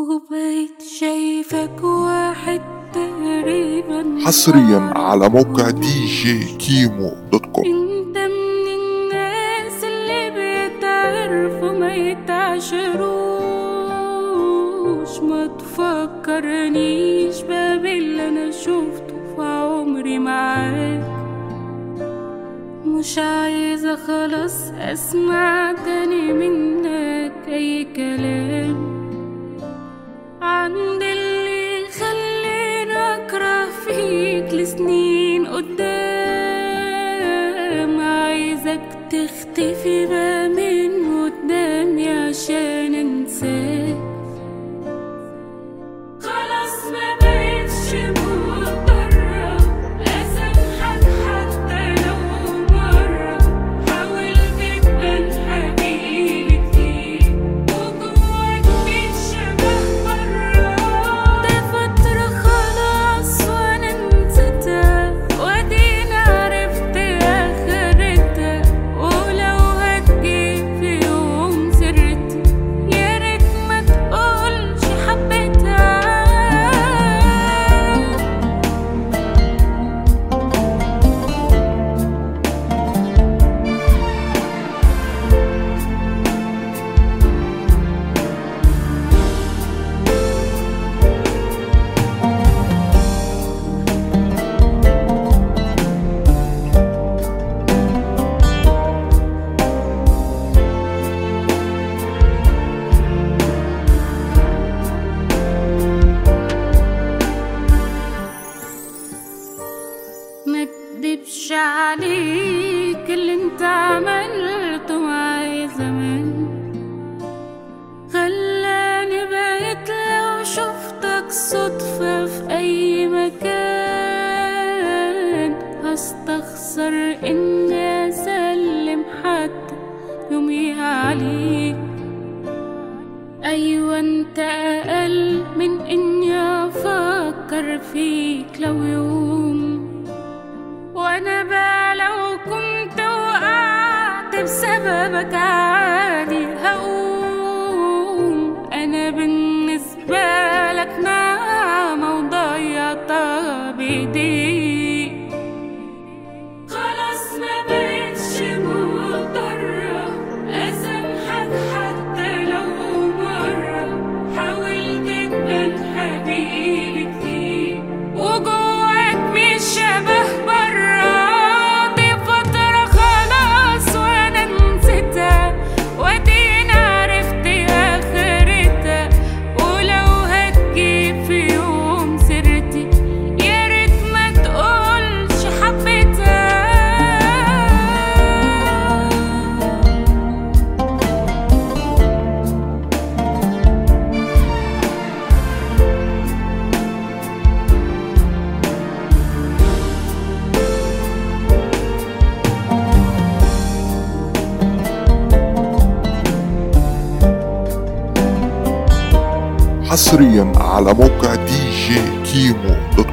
وبقيت شايفك واحد تقريبا حصريا على موقع دي جي كيمو دوت كوم انت من الناس اللي بيتعرفوا ما يتعشروش ما تفكرنيش باب اللي انا شفته في عمري معاك مش عايزة خلاص اسمع تاني منك اي كلام عند اللي يخليني اكره فيك لسنين قدام عايزك تختفي بقى من قدامي عشان انساك خلاص ما بقتش مضطرة أسامحك حتى لو مرة حاولت تبان حبيبي كتير وجواك بيت شبه مرة ده فترة خلاص وأنا نسيتها وأدينا عرفت آخرتها ولو هتجيب في يوم سرتي يا ريت ما تقولش حبيتها ما اكدبش عليك اللي انت عملته معايا زمان خلاني بقيت لو شفتك صدفة في أي مكان هستخسر إني أسلم حتى يومي عليك أيوة أنت أقل من إني أفكر فيك لو يوم وأنا بقى لو كنت وقعت بسببك عادي هقوم أنا بالنسبة لك نعمة وضيعتها بإيديك خلاص ما بقتش مضطرة أسامحك حتى لو مرة حاولت تبان حبيبي كتير وجواك مش شبه برا دي فترة خلاص وأنا نسيتها وأدينا عرفت آخرتها ولو هتجيب في يوم سيرتي يا ريت ما تقولش حبيتها حصريا على موقع دي جي كيمو دوت كوم